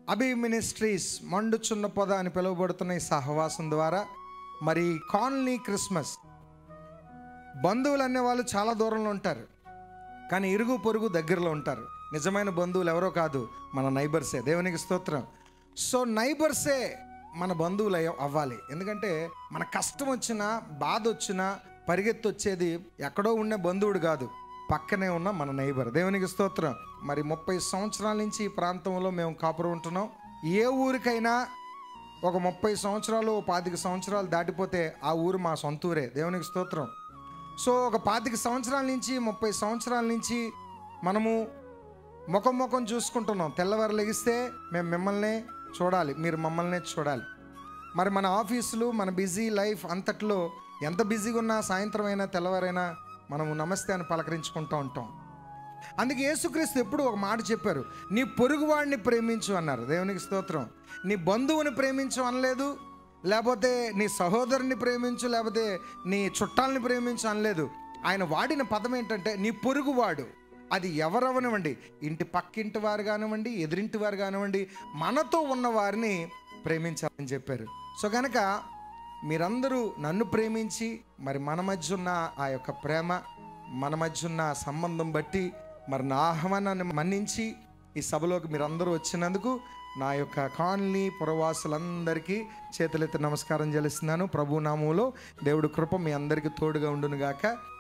అభి ministries మండుచున్న పొద అని పిలువబడుతున్న ఈ సహవాసం ద్వారా మరి కాలనీ క్రిస్మస్ బంధువులు అనే వాళ్ళు చాలా దూరంలో ఉంటారు కానీ ఇరుగు పొరుగు దగ్గరలో ఉంటారు నిజమైన బంధువులు ఎవరో కాదు మన నైబర్సే దేవునికి స్తోత్రం సో నైబర్సే మన బంధువులు అయ్య- అవ్వాలి ఎందుకంటే మన కష్టం వచ్చినా బాధ వచ్చినా పరిగెత్తి వచ్చేది ఎక్కడో ఉండే బంధువుడు కాదు పక్కనే ఉన్న మన నైబర్ దేవునికి స్తోత్రం మరి ముప్పై సంవత్సరాల నుంచి ఈ ప్రాంతంలో మేము కాపురం ఉంటున్నాం ఏ ఊరికైనా ఒక ముప్పై సంవత్సరాలు ఓ పాతిక సంవత్సరాలు దాటిపోతే ఆ ఊరు మా సొంత ఊరే దేవునికి స్తోత్రం సో ఒక పాతిక సంవత్సరాల నుంచి ముప్పై సంవత్సరాల నుంచి మనము ముఖం ముఖం చూసుకుంటున్నాం తెల్లవారు లెగిస్తే మేము మిమ్మల్ని చూడాలి మీరు మమ్మల్ని చూడాలి మరి మన ఆఫీసులు మన బిజీ లైఫ్ అంతట్లో ఎంత బిజీగా ఉన్నా సాయంత్రం అయినా తెల్లవారైనా మనము నమస్తే అని పలకరించుకుంటూ ఉంటాం అందుకే యేసుక్రీస్తు ఎప్పుడు ఒక మాట చెప్పారు నీ పొరుగువాడిని ప్రేమించు అన్నారు దేవునికి స్తోత్రం నీ బంధువుని ప్రేమించు అనలేదు లేకపోతే నీ సహోదరుని ప్రేమించు లేకపోతే నీ చుట్టాలని ప్రేమించు అనలేదు ఆయన వాడిన పదం ఏంటంటే నీ పొరుగువాడు అది ఎవరవనివ్వండి ఇంటి పక్కింటి వారు కానివ్వండి ఎదురింటి వారు కానివ్వండి మనతో ఉన్న వారిని ప్రేమించాలని చెప్పారు సో కనుక మీరందరూ నన్ను ప్రేమించి మరి మన మధ్య ఉన్న ఆ యొక్క ప్రేమ మన మధ్య ఉన్న సంబంధం బట్టి మరి నా ఆహ్వానాన్ని మన్నించి ఈ సభలోకి మీరందరూ వచ్చినందుకు నా యొక్క కాలనీ పురవాసులందరికీ చేతులెత్తి నమస్కారం చెల్లిస్తున్నాను ప్రభు నామంలో దేవుడి కృప మీ అందరికీ తోడుగా ఉండును గాక